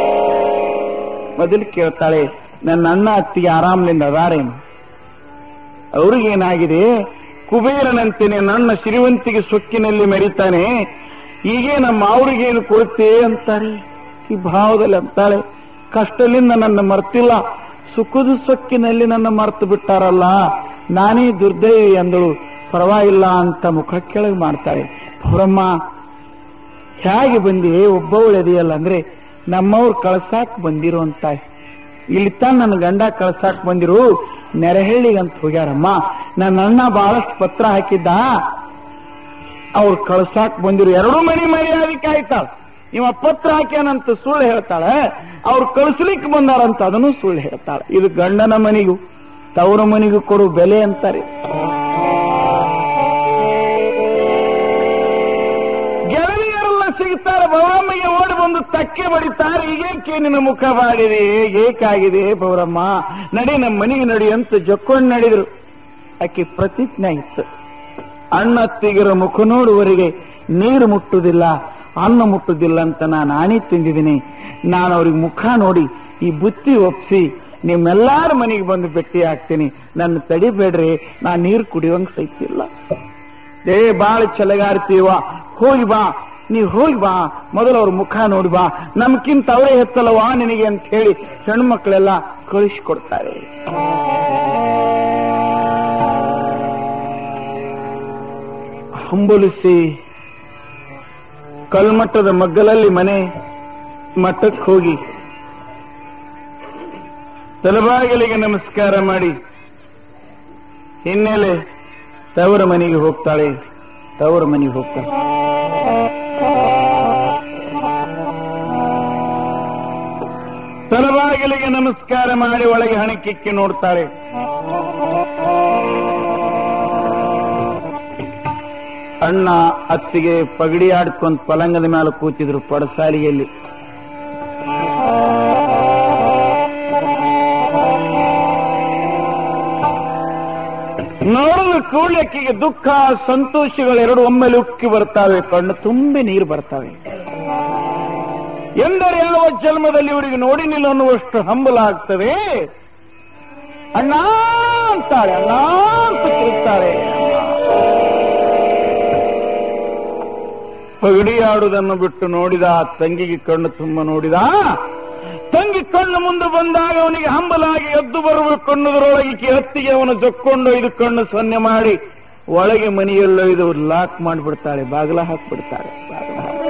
ಮೊದಲು ಕೇಳ್ತಾಳೆ ನನ್ನ ಅಣ್ಣ ಅತ್ತಿಗೆ ಆರಾಮ್ಲಿಂದ ಅದಾರೇನು ಅವ್ರಿಗೇನಾಗಿದೆ ಕುಬೇರನಂತೆನೆ ನನ್ನ ಸಿರಿವಂತಿಗೆ ಸೊಕ್ಕಿನಲ್ಲಿ ಮೆರಿತಾನೆ ಹೀಗೆ ನಮ್ಮ ಅವ್ರಿಗೇನು ಕೊಡುತ್ತೆ ಅಂತಾರೆ ಈ ಭಾವದಲ್ಲಿ ಅಂತಾಳೆ ಕಷ್ಟಲಿಂದ ನನ್ನ ಮರ್ತಿಲ್ಲ ಸುಖದ ಸೊಕ್ಕಿನಲ್ಲಿ ನನ್ನ ಮರ್ತು ಬಿಟ್ಟಾರಲ್ಲ ನಾನೇ ದುರ್ದೈವಿ ಅಂದಳು ಪರವಾಗಿಲ್ಲ ಅಂತ ಮುಖ ಕೆಳಗೆ ಮಾಡ್ತಾಳೆ ಅವರಮ್ಮ ಹೇಗೆ ಬಂದಿ ಒಬ್ಬವಳು ಎದೆಯಲ್ಲ ಅಂದ್ರೆ ನಮ್ಮವ್ರು ಕಳ್ಸಾಕ್ ಬಂದಿರು ಅಂತ ಇಲ್ಲಿ ತಾನ್ ನನ್ನ ಗಂಡ ಕಳ್ಸಾಕ್ ಬಂದಿರು ನೆರೆಹಳ್ಳಿಗಂತ ಹೋಗ್ಯಾರಮ್ಮ ನನ್ನ ಅಣ್ಣ ಬಹಳಷ್ಟು ಪತ್ರ ಹಾಕಿದ್ದ ಅವ್ರು ಕಳ್ಸಾಕ್ ಬಂದಿರು ಎರಡು ಮನೆ ಮರ್ಯಾದಕ್ಕೆ ಆಯ್ತಾಳ ಇವ ಪತ್ರ ಹಾಕ್ಯಾನಂತ ಸುಳ್ಳು ಹೇಳ್ತಾಳೆ ಅವ್ರು ಕಳಿಸ್ಲಿಕ್ಕೆ ಬಂದಾರಂತ ಅದನ್ನು ಸುಳ್ಳು ಹೇಳ್ತಾಳೆ ಇದು ಗಂಡನ ಮನೆಗೂ ತವರ ಮನೆಗೂ ಕೊಡು ಬೆಲೆ ಅಂತಾರೆ ಗೆಳತಿಯರೆಲ್ಲ ಸಿಗ್ತಾರೆ ಬೌರಮ್ಮಗೆ ಓಡಿ ಬಂದು ತಕ್ಕೆ ಬಡಿತಾರೆ ಈಗೇಕೆ ನಿನ್ನ ಮುಖ ಬಾಡಿದೆ ಏಕಾಗಿದೆ ಬೌರಮ್ಮ ನಡಿ ನಮ್ಮ ಮನೆಗೆ ನಡಿ ಅಂತ ಜಕ್ಕೊಂಡು ನಡೆದ್ರು ಆಕೆ ಪ್ರತಿಜ್ಞೆ ಇತ್ತು ಅಣ್ಣತ್ತಿಗರ ಮುಖ ನೋಡುವವರಿಗೆ ನೀರು ಮುಟ್ಟುವುದಿಲ್ಲ ಅನ್ನ ಮುಟ್ಟುವುದಿಲ್ಲ ಅಂತ ನಾನು ಆಣಿ ತಿಂದಿದ್ದೀನಿ ನಾನು ಅವ್ರಿಗೆ ಮುಖ ನೋಡಿ ಈ ಬುತ್ತಿ ಒಪ್ಸಿ ನಿಮ್ಮೆಲ್ಲಾರ ಮನೆಗೆ ಬಂದು ಭೇಟಿ ಆಗ್ತೀನಿ ನನ್ನ ತಡಿಬೇಡ್ರಿ ನಾ ನೀರು ಕುಡಿಯೋಂಗ್ ಸೈತಿಲ್ಲ ಏ ಬಾಳ ಚಲಗಾರ್ತೀವ ಹೋಗಿ ಬಾ ನೀ ಹೋಗಿ ಬಾ ಮೊದಲು ಅವ್ರ ಮುಖ ನೋಡಿ ಬಾ ನಮ್ಕಿಂತ ಅವರೇ ಹೆತ್ತಲ್ಲವಾ ನಿನಗೆ ಅಂತ ಹೇಳಿ ಹೆಣ್ಮಕ್ಳೆಲ್ಲ ಕಳಿಸಿಕೊಡ್ತಾರೆ ಹಂಬಲಿಸಿ ಕಲ್ಮಟ್ಟದ ಮಗ್ಗಲಲ್ಲಿ ಮನೆ ಮಠಕ್ಕೆ ಹೋಗಿ ತಲಬಾಗಿಲಿಗೆ ನಮಸ್ಕಾರ ಮಾಡಿ ಹಿನ್ನೆಲೆ ತವರ ಮನೆಗೆ ಹೋಗ್ತಾಳೆ ತವರ ಮನೆಗೆ ಹೋಗ್ತಾಳೆ ತಲಬಾಗಿಲಿಗೆ ನಮಸ್ಕಾರ ಮಾಡಿ ಒಳಗೆ ಹಣಕ್ಕಿಕ್ಕಿ ನೋಡ್ತಾಳೆ ಅಣ್ಣ ಅತ್ತಿಗೆ ಪಗಡಿ ಆಡ್ಕೊಂಡ್ ಪಲಂಗದ ಮೇಲೆ ಕೂತಿದ್ರು ಪಡಸಾಲಿಯಲ್ಲಿ ನೋಡಿದ ಕೂಡ್ಲಕ್ಕಿಗೆ ದುಃಖ ಸಂತೋಷಗಳೆರಡು ಒಮ್ಮೆಲೆ ಉಕ್ಕಿ ಬರ್ತಾವೆ ಕಣ್ಣು ತುಂಬಿ ನೀರು ಬರ್ತವೆ ಎಂದರೆ ಯಾವ ಜನ್ಮದಲ್ಲಿ ಇವರಿಗೆ ನೋಡಿನಿಲ್ಲ ಅನ್ನುವಷ್ಟು ಹಂಬಲ ಆಗ್ತವೆ ಅಣ್ಣ ಅಂತಾಳೆ ಅಣ್ಣ ಅಂತ ಕರೀತಾಳೆ ಪಗಡಿ ಆಡುವುದನ್ನು ಬಿಟ್ಟು ನೋಡಿದ ಆ ತಂಗಿಗೆ ಕಣ್ಣು ತುಂಬ ನೋಡಿದ ತಂಗಿ ಕಣ್ಣು ಮುಂದೆ ಬಂದಾಗ ಅವನಿಗೆ ಹಂಬಲಾಗಿ ಎದ್ದು ಬರಬೇಕು ಅನ್ನೋದರೊಳಗೆ ಹತ್ತಿಗೆ ಅವನು ಜೊಕ್ಕೊಂಡು ಇದು ಕಣ್ಣು ಸೊನ್ನೆ ಮಾಡಿ ಒಳಗೆ ಮನೆಯಲ್ಲೋ ಇದು ಲಾಕ್ ಮಾಡಿಬಿಡ್ತಾಳೆ ಬಾಗಿಲ ಹಾಕ್ಬಿಡ್ತಾಳೆ ಬಾಗಿಲ ಹಾಕಿ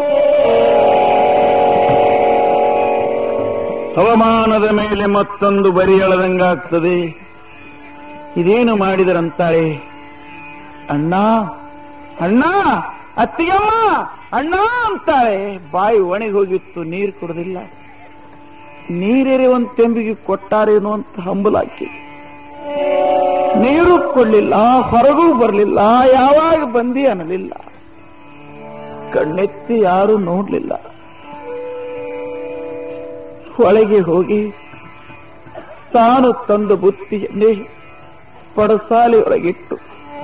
ಹವಾಮಾನದ ಮೇಲೆ ಮತ್ತೊಂದು ಬರಿ ಎಳೆದಂಗಾಗ್ತದೆ ಇದೇನು ಮಾಡಿದರಂತಾಳೆ ಅಣ್ಣ ಅಣ್ಣ ಅತ್ತಿಗಮ್ಮ ಅಣ್ಣ ಅಂತಾಳೆ ಬಾಯಿ ಒಣಗಿ ಹೋಗಿತ್ತು ನೀರು ಕುಡದಿಲ್ಲ ನೀರೇರೆ ಒಂದು ತೆಂಬಿಗೆ ಕೊಟ್ಟಾರೇನೋ ಅಂತ ಹಂಬಲಾಕಿ ನೀರು ಕೊಡ್ಲಿಲ್ಲ ಹೊರಗೂ ಬರಲಿಲ್ಲ ಯಾವಾಗ ಬಂದಿ ಅನ್ನಲಿಲ್ಲ ಕಣ್ಣೆತ್ತಿ ಯಾರು ನೋಡ್ಲಿಲ್ಲ ಒಳಗೆ ಹೋಗಿ ತಾನು ತಂದ ಬುತ್ತಿಯನ್ನೇ ಪಡಸಾಲೆ ಒಳಗಿಟ್ಟು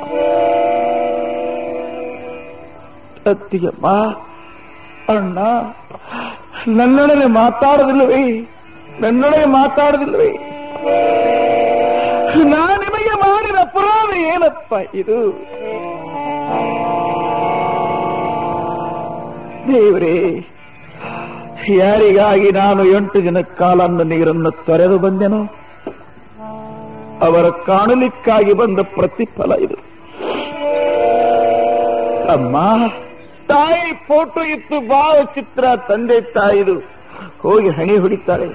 ಅತ್ತಿಗೆಮ್ಮ ಅಣ್ಣ ನನ್ನೊಡನೆ ಮಾತಾಡೋದಿಲ್ಲವೇ ನನ್ನೊಡನೆ ಮಾತಾಡೋದಿಲ್ಲವೇ ನಾ ನಿಮಗೆ ಮಾಡಿದ ಅಪರಾಧ ಏನಪ್ಪ ಇದು ದೇವರೇ ಯಾರಿಗಾಗಿ ನಾನು ಎಂಟು ದಿನ ಕಾಲನ್ನ ನೀರನ್ನು ತೊರೆದು ಬಂದೆನೋ ಅವರ ಕಾಣಲಿಕ್ಕಾಗಿ ಬಂದ ಪ್ರತಿಫಲ ಇದು ಅಮ್ಮ ತಾಯಿ ಫೋಟೋ ಇತ್ತು ಭಾವಚಿತ್ರ ತಂದೆ ತಾಯಿದು ಹೋಗಿ ಹಣಿ ಹೊಡಿತಾಳೆ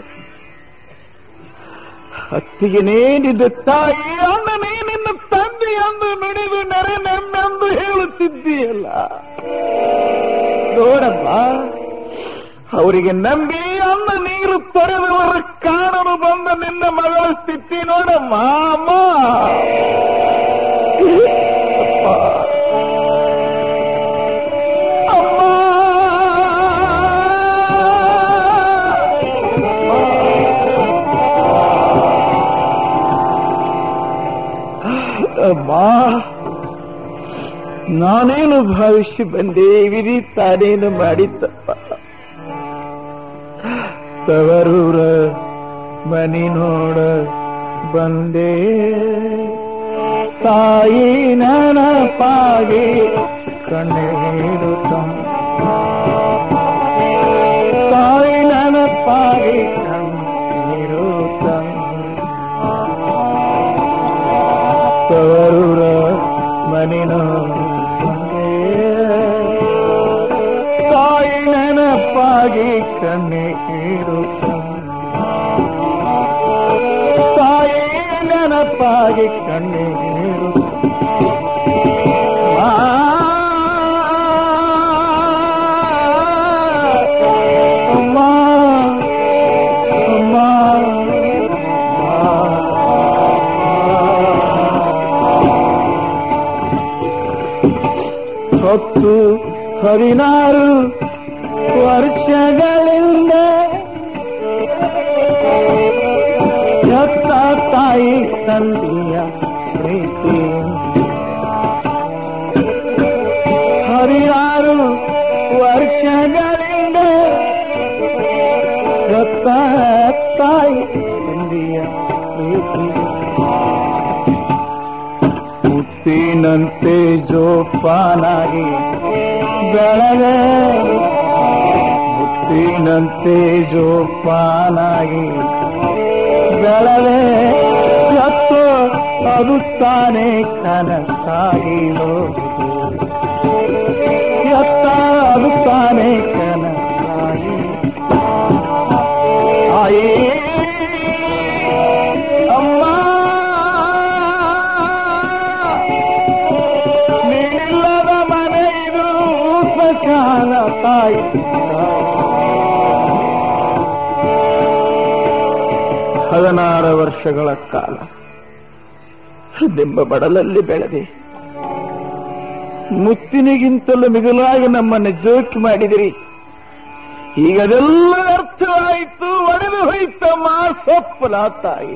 ಅತ್ತಿಗೆನೇ ನಿನ್ನ ತಾಯಿ ಅಣ್ಣನೇ ನಿನ್ನ ತಂದೆ ಎಂದು ನುಡಿದು ನೆರೆ ನೆಮ್ಮೆಂದು ಹೇಳುತ್ತಿದ್ದೀಯಲ್ಲ ನೋಡಮ್ಮ ಅವರಿಗೆ ನಂಬಿ ಅನ್ನ ನೀರು ತೊರೆದವರ ಕಾಣಲು ಬಂದ ನಿನ್ನ ಮಗಳ ಸ್ಥಿತಿ ನೋಡಮ್ಮ ಅಮ್ಮ ಅಮ್ಮ ನಾನೇನು ಭಾವಿಸಿ ಬಂದೆ ವಿಧಿ ತಾನೇನು ಮಾಡಿದ್ದಪ್ಪ ತವರೂರ ಮನಿ ನೋಡ ಬಂದೆ ತಾಯಿ ನೆನಪಾಗಿ ಕಣ್ಣೀರು ತಾಯಿ ನೆನಪಾಗಿ ಕಣ್ಣೀರು ತವರೂರ ಮನಿ ನೋಡ ತಾಯಿ ನೆನಪಾಗಿ ಕಣ್ಣೀರು ತಾಯಿ ನೆನಪಾಗಿ ಕಣ್ಣೀರು ಆ, ಅಮ್ಮ, ಅಮ್ಮ, ಹೊತ್ತು ಹದಿನಾರು ವರ್ಷಗಳಿಂದ ಹೆತ್ತ ತಾಯಿ ತಂದೆಯ ಪ್ರೀತಿ ಹದಿನಾರು ವರ್ಷಗಳಿಂದ ಹೆತ್ತ ತಾಯಿ ತಂದೆಯ ಪ್ರೀತಿ ಮುತ್ತಿನಂತೆ ಜೋಪಾನಾಗಿ ಬೆಳಗೆ ಮುತ್ತಿನಂತೆ ಜೋಪಾನಾಗಿ ಬೆಳವೆ ಎತ್ತು ಅದು ತಾನೇ ಕನಸಾಗಿ ಹೋಗಿದೆ ಎತ್ತ ಅದು ತಾನೇ ಕನಸಾಗಿ ಆಯೇ ಅಮ್ಮ ನೀನಿಲ್ಲದ ಮನೆ ಇದು ಸಕಾಲ ತಾಯಿ ಹದಿನಾರು ವರ್ಷಗಳ ಕಾಲ ನಿಮ್ಮ ಬಡಲಲ್ಲಿ ಬೆಳೆದೆ ಮುತ್ತಿನಿಗಿಂತಲೂ ಮಿಗಿಲಾಗಿ ನಮ್ಮನ್ನು ಜೋಕ್ ಮಾಡಿದಿರಿ ಈಗ ಅದೆಲ್ಲ ಅರ್ಥವಾಯಿತು ಒಡೆದು ಹೋಯ್ತಮ್ಮ ಸೊಪ್ಪಲ ತಾಯಿ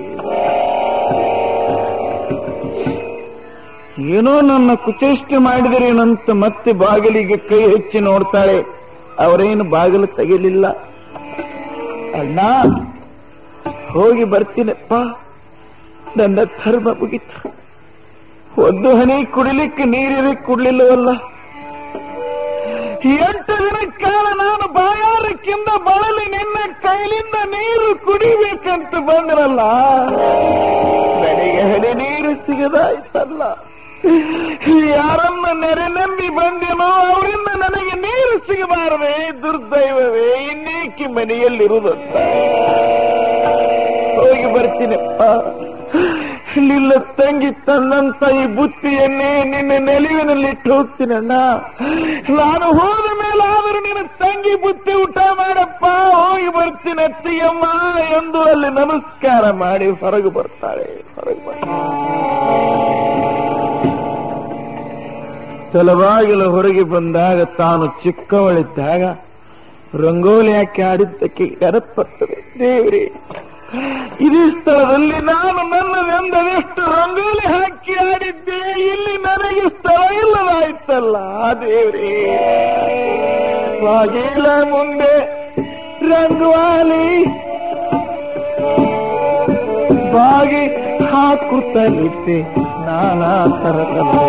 ಏನೋ ನನ್ನ ಕುಚೇಷ್ಟೆ ಮಾಡಿದಿರೇನಂತ ಮತ್ತೆ ಬಾಗಿಲಿಗೆ ಕೈ ಹೆಚ್ಚಿ ನೋಡ್ತಾಳೆ ಅವರೇನು ಬಾಗಿಲು ತೆಗಿಲಿಲ್ಲ ಅಣ್ಣ ಹೋಗಿ ಬರ್ತೀನಪ್ಪ ನನ್ನ ಧರ್ಮ ಮುಗಿತು ಒಂದು ಹನಿ ಕುಡಿಲಿಕ್ಕೆ ನೀರಿದೆ ಕುಡ್ಲಿಲ್ಲವಲ್ಲ ಎಂಟು ದಿನ ಕಾಲ ನಾನು ಬಾಯಾರಕ್ಕಿಂದ ಬಳಲಿ ನಿನ್ನ ಕೈಲಿಂದ ನೀರು ಕುಡಿಬೇಕಂತ ಬಂದ್ರಲ್ಲ ಬೆಳಿಗ್ಗೆ ಹನಿ ನೀರು ಸಿಗದಾಯ್ತಲ್ಲ ಯಾರನ್ನ ನೆರೆ ನಂಬಿ ಬಂದೇನೋ ಅವರಿಂದ ನನಗೆ ನೀರು ಸಿಗಬಾರದೆ ದುರ್ದೈವವೇ ಇನ್ನೇಕೆ ಮನೆಯಲ್ಲಿರುವುದಂತ ಹೋಗಿ ಬರ್ತೀನಪ್ಪ ನಿಲ್ಲ ತಂಗಿ ತನ್ನಂತ ಈ ಬುತ್ತಿಯನ್ನೇ ನಿನ್ನ ನೆಲುವಿನಲ್ಲಿಟ್ಟು ಹೋಗ್ತೀನಣ್ಣ ನಾನು ಹೋದ ಮೇಲೆ ಆದರೂ ನಿನ್ನ ತಂಗಿ ಬುತ್ತಿ ಊಟ ಮಾಡಪ್ಪ ಹೋಗಿ ಬರ್ತೀನಿ ಅತ್ತಿಯಮ್ಮ ಎಂದು ಅಲ್ಲಿ ನಮಸ್ಕಾರ ಮಾಡಿ ಹೊರಗೆ ಬರ್ತಾಳೆ ಹೊರಗೆ ಬರ್ತಾಳೆ ತಲವಾಗಿಲ ಹೊರಗೆ ಬಂದಾಗ ತಾನು ಚಿಕ್ಕವಳಿದ್ದಾಗ ರಂಗೋಲಿ ಹಾಕಿ ಆಡಿದ್ದಕ್ಕೆ ನೆನಪರ್ತದೆ ದೇವ್ರಿ ಇದೇ ಸ್ಥಳದಲ್ಲಿ ನಾನು ನನ್ನದೆಂದದೆಷ್ಟು ರಂಗೋಲಿ ಹಾಕಿ ಆಡಿದ್ದೆ ಇಲ್ಲಿ ನನಗೆ ಸ್ಥಳ ಇಲ್ಲದಾಯ್ತಲ್ಲ ದೇವ್ರಿ ಬಾಗಿಲ ಮುಂದೆ ರಂಗವಾಲಿ ಬಾಗಿ ಹಾಕುತ್ತಲಿದ್ದೆ ನಾನಾ ತರದಲ್ಲಿ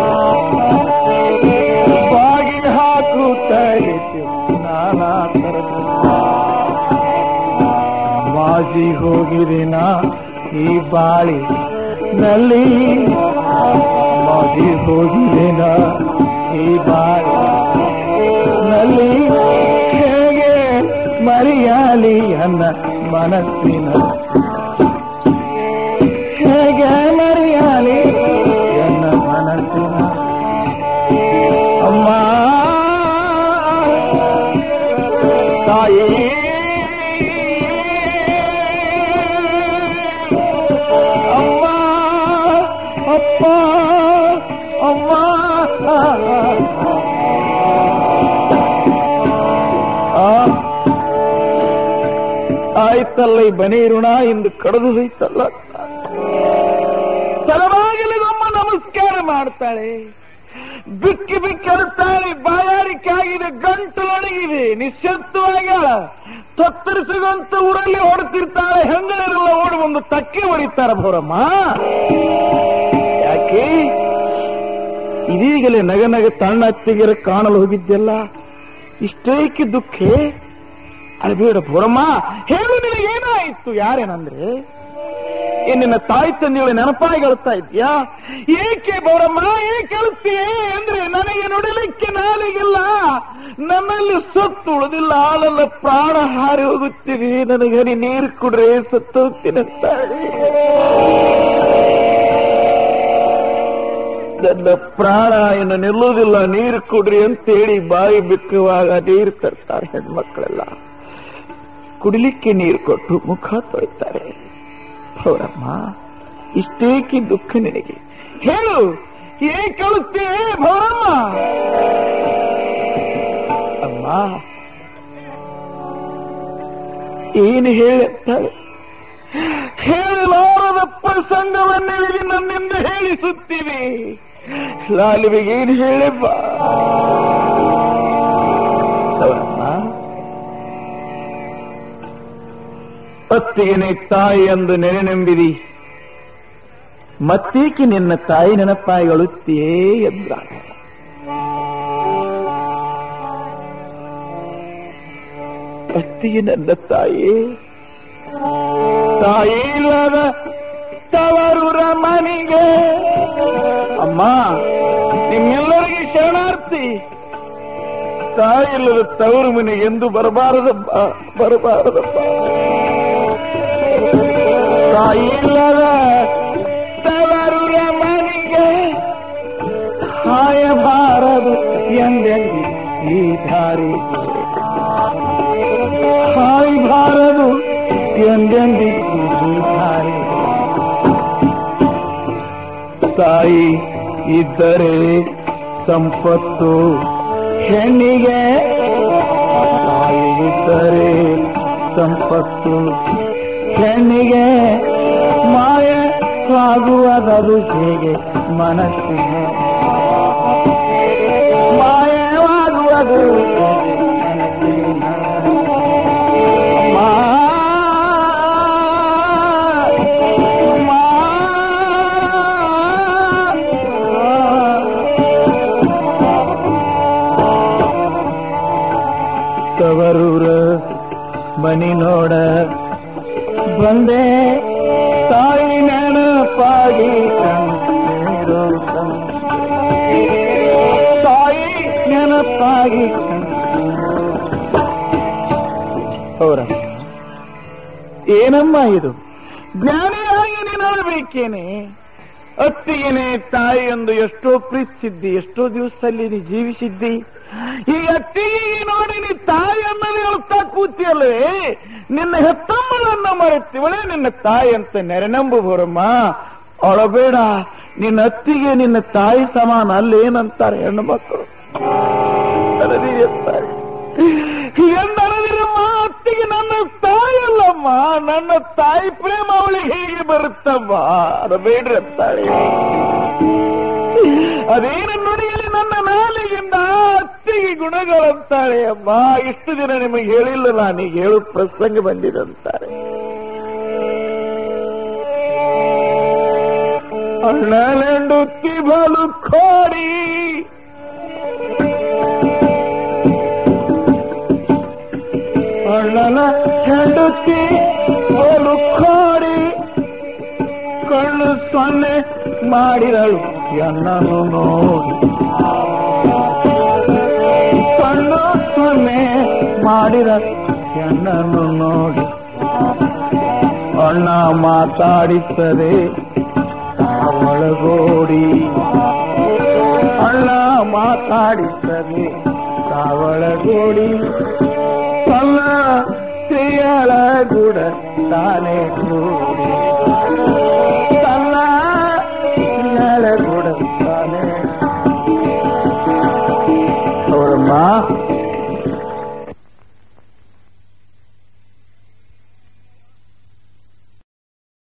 ಬಾಗಿ ಹಾಕುತ್ತಲಿದ್ದೆ ನಾನಾ ತರದಲ್ಲಿ ಬಾಜಿ ಹೋಗಿದಿನ ಈ ಬಾಳಿ ನಲ್ಲಿ ಬಾಜಿ ಹೋಗಿದಿನ ಈ ಬಾಳಿ ನಲ್ಲಿ ಹೇಗೆ ಮರಿಯಾಲಿ ಅನ್ನ ಮನಸ್ಸಿನ ಹೇಗೆ ಮರಿಯಾಲಿ ಎನ್ನ ಮನಸ್ಸಿನ ಅಮ್ಮ ತಾಯಿ ಅಪ್ಪ ಅಮ್ಮ ಆ, ಆಯ್ತಲ್ಲ ಈ ಬನೆ ಋಣ ಇಂದು ಕಳೆದು ಹೋಯ್ತಲ್ಲ ತಲವಾಗಲಿಗೊಮ್ಮ ನಮಸ್ಕಾರ ಮಾಡ್ತಾಳೆ ಬಿಕ್ಕಿ ಬಿಕ್ಕಿ ಅಳುತ್ತಾಳೆ ಬಾಯಾರಿಕೆ ಆಗಿದೆ ಗಂಟಲೊಣಗಿದೆ ನಿಶ್ಶಬ್ದವಾಗ್ಯಾಳ ತತ್ತರಿಸಿದಂತ ಊರಲ್ಲಿ ಹೊಡ್ತಿರ್ತಾಳೆ ಹೆಂಗಳೆಲ್ಲ ಓಡಿ ಒಂದು ತಕ್ಕೆ ಹೊಡಿತಾರ ಭೌರಮ್ಮ ಯಾಕೆ ಇದೀಗಲೇ ನಗ ನಗ ತಣ್ಣ ಅತ್ತಿಗೆರ ಕಾಣಲು ಹೋಗಿದ್ದೆಲ್ಲ ಇಷ್ಟೇಕೆ ದುಃಖೆ ಅಲ್ಬೇಡ ಭೌರಮ್ಮ ಹೇಳು ನಿನಗೇನಾಯಿತು ಯಾರೇನಂದ್ರೆ ಏ ನಿನ್ನ ತಾಯಿ ತಂದೆಗಳು ನೆನಪಾಗಿ ಅಳ್ತಾ ಇದ್ಯಾ ಏಕೆ ಬೌರಮ್ಮ ಏಕೆ ಅಳ್ತೀಯೇ ಅಂದ್ರೆ ನನಗೆ ನುಡಿಲಿಕ್ಕೆ ನಾಲಿಗಿಲ್ಲ ನನ್ನಲ್ಲಿ ಸತ್ತು ಉಳಿದಿಲ್ಲ ಹಾಲಲ್ಲ ಪ್ರಾಣ ಹಾರಿ ಹೋಗುತ್ತೀವಿ ನನಗೆ ಹನಿ ನೀರು ಕುಡ್ರೆ ಸತ್ತು ಹೋಗ್ತೀನಂತಾಳೆ ನನ್ನ ಪ್ರಾಣ ಇನ್ನು ನಿಲ್ಲುವುದಿಲ್ಲ ನೀರು ಕುಡ್ರಿ ಅಂತೇಳಿ ಬಾಯಿ ಬಿಕ್ಕುವಾಗ ನೀರು ತರ್ತಾರೆ ಹೆಣ್ಮಕ್ಳೆಲ್ಲ ಕುಡಿಲಿಕ್ಕೆ ನೀರು ಕೊಟ್ಟು ಮುಖ ತೊಳಿತಾರೆ ಭೌರಮ್ಮ ಇಷ್ಟೇಕೆ ದುಃಖ ನಿನಗೆ ಹೇಳು ಏಕಳುತ್ತೆ ಭೌರಮ್ಮ ಅಮ್ಮ ಏನು ಹೇಳುತ್ತಾಳೆ ಹೇಳಲಾರದ ಪ್ರಸಂಗವನ್ನೆಲ್ಲಿ ನನ್ನಿಂದ ಹೇಳಿಸುತ್ತೀವಿ ಲಾಲುವಿಗೆ ಏನು ಹೇಳಬ್ಬ ಭೌರಮ್ಮ ಅತ್ತಿಗೆನೆ ತಾಯಿ ಎಂದು ನೆನೆ ನಂಬಿದಿ ಮತ್ತೇಕೆ ನಿನ್ನ ತಾಯಿ ನೆನಪಾಗಿ ಅಳುತ್ತೀಯೇ ಎಂದ್ರಾಗ ಅತ್ತಿಗೆ ನನ್ನ ತಾಯಿ ತಾಯಿ ಇಲ್ಲದ ತವರೂರ ಮನೆಗೆ ಅಮ್ಮ ನಿಮ್ಮೆಲ್ಲರಿಗೆ ಶರಣಾರ್ಥಿ ತಾಯಿ ಇಲ್ಲದ ತವರು ಮನೆಗೆ ಎಂದು ಬರಬಾರದಪ್ಪ ಬರಬಾರದಪ್ಪ ತಾಯಿ ಇಲ್ಲದ ತವರೂರ ಮನೆಗೆ ಹಾಯಬಾರದು ಎಂದೆಂದಿ ಈ ದಾರಿ ಹಾಯಬಾರದು ಎಂದೆಂದಿ ಈ ದಾರಿ ತಾಯಿ ಇದ್ದರೆ ಸಂಪತ್ತು ಹೆಣ್ಣಿಗೆ ತಾಯಿ ಇದ್ದರೆ ಸಂಪತ್ತು ಹೆಣ್ಣಿಗೆ ಮಾಯವಾಗುವುದದು ಹೇಗೆ ಮನಸ್ಸಿನ ಮಾಯವಾಗುವುದು ಹೇಗೆ ಮನಸ್ಸಿನ ಮಾ ತವರೂರ ಮನಿ ನೋಡ ಬಂದೆ ತಾಯಿ ನೆನಪಾಗಿ ಕಣ್ಣೀರು ತಾಯಿ ನೆನಪಾಗಿ ಅವರ ಏನಮ್ಮ ಇದು ಜ್ಞಾನಿಯಾಗಿ ನೀನಾಗಬೇಕೇನೆ ಅತ್ತಿಗೆನೆ ತಾಯಿ ಎಂದು ಎಷ್ಟೋ ಪ್ರೀತಿಸಿದ್ದಿ ಎಷ್ಟೋ ದಿವಸದಲ್ಲಿ ನೀ ಜೀವಿಸಿದ್ದಿ ಈ ಅತ್ತಿಗೆ ನೋಡಿ ನೀ ತಾಯಿ ಅನ್ನೋದು ಹೇಳ್ತಾ ಕೂತಿಯಲ್ವೇ ನಿನ್ನ ಹೆತ್ತಮ್ಮಳನ್ನ ಮರೆತಿವಳೆ ನಿನ್ನ ತಾಯಿ ಅಂತ ನೆರೆನಂಬು ಬರಮ್ಮ ಅಳಬೇಡ ನಿನ್ನ ಅತ್ತಿಗೆ ನಿನ್ನ ತಾಯಿ ಸಮಾನ ಅಲ್ಲೇನಂತಾರೆ ಹೆಣ್ಣು ಮಕ್ಕಳು ಅರದಿ ಅಂತಾರೆ ಎಂದರದಿರಮ್ಮ ಅತ್ತಿಗೆ ನನ್ನ ತಾಯಲ್ಲಮ್ಮ ನನ್ನ ತಾಯಿ ಪ್ರೇಮ ಅವಳಿಗೆ ಹೇಗೆ ಬರುತ್ತಮ್ಮ ಅರಬೇಡ್ರಿ ಅಂತಾಳೆ ಅದೇನು ನುಡಿಯಲ್ಲಿ ನನ್ನ ನಾಲಿಗಿಂದ ಅತ್ತಿಗೆ ಗುಣಗಳಂತಾಳೆ ಅಮ್ಮ ಇಷ್ಟು ದಿನ ನಿಮಗೆ ಹೇಳಿಲ್ಲ ನಾನೀಗ ಹೇಳು ಪ್ರಸಂಗ ಬಂದಿದಂತಾರೆ ಅಣ್ಣಲೆಂಡುತ್ತಿ ಬಲು ಕೋಡಿ ಅಣ್ಣನ ಹೆಂಡುತ್ತಿ ಬಲು ಕೋಡಿ ಕಣ್ಣು ಸೊನ್ನೆ ಮಾಡಿದಳು ಎನ್ನನು ನೋಡಿ ಕಣ್ಣು ಸೊನ್ನೆ ಮಾಡಿದಳು ಎನ್ನನು ನೋಡಿ ಅಣ್ಣ ಮಾತಾಡಿತ್ತದೆ ಅವಳಗೋಡಿ ಅಣ್ಣ ಮಾತಾಡಿತ್ತದೆ ಅವಳಗೋಡಿ ಅಲ್ಲ ಸ್ತ್ರೀಯಳ ಗುಡ ತಾನೇ ಕೂಡಿ